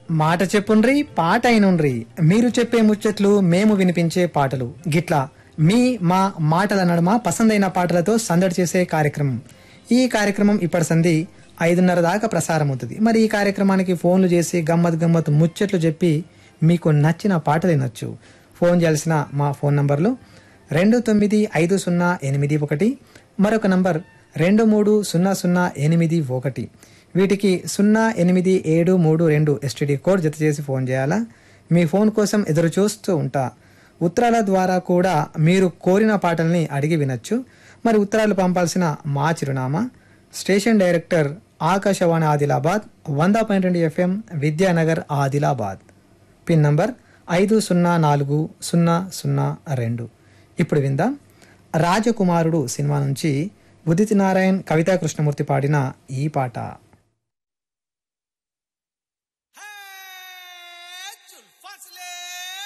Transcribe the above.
మాట చెప్పుండ్రి పాట అయినుండ్రి మీరు చెప్పే ముచ్చట్లు మేము వినిపించే పాటలు గిట్లా మీ మా మాటల నడుమ పసందైన పాటలతో సందడి చేసే కార్యక్రమం ఈ కార్యక్రమం ఇప్పటి సంధి ఐదున్నర దాకా ప్రసారం అవుతుంది మరి ఈ కార్యక్రమానికి ఫోన్లు చేసి గమ్మత్ గమ్మత్ ముచ్చట్లు చెప్పి మీకు నచ్చిన పాటలు వినొచ్చు ఫోన్ చేయాల్సిన మా ఫోన్ నంబర్లు రెండు తొమ్మిది ఐదు సున్నా ఎనిమిది ఒకటి మరొక నంబర్ రెండు మూడు సున్నా సున్నా ఎనిమిది ఒకటి వీటికి సున్నా ఎనిమిది ఏడు మూడు రెండు ఎస్టీడీ కోడ్ జత చేసి ఫోన్ చేయాలా మీ ఫోన్ కోసం ఎదురు చూస్తూ ఉంటా ఉత్తరాల ద్వారా కూడా మీరు కోరిన పాటల్ని అడిగి వినొచ్చు మరి ఉత్తరాలు పంపాల్సిన మా చిరునామా స్టేషన్ డైరెక్టర్ ఆకాశవాణి ఆదిలాబాద్ వంద పాయింట్ రెండు FM Vidyanagar Adilabad pin number ఐదు సున్నా నాలుగు సున్నా సున్నా రెండు ఇప్పుడు విందాం రాజకుమారుడు సినిమా నుంచి ఉదిత్ నారాయణ్ కవితా కృష్ణమూర్తి పాడిన ఈ పాట है जुल्फस ले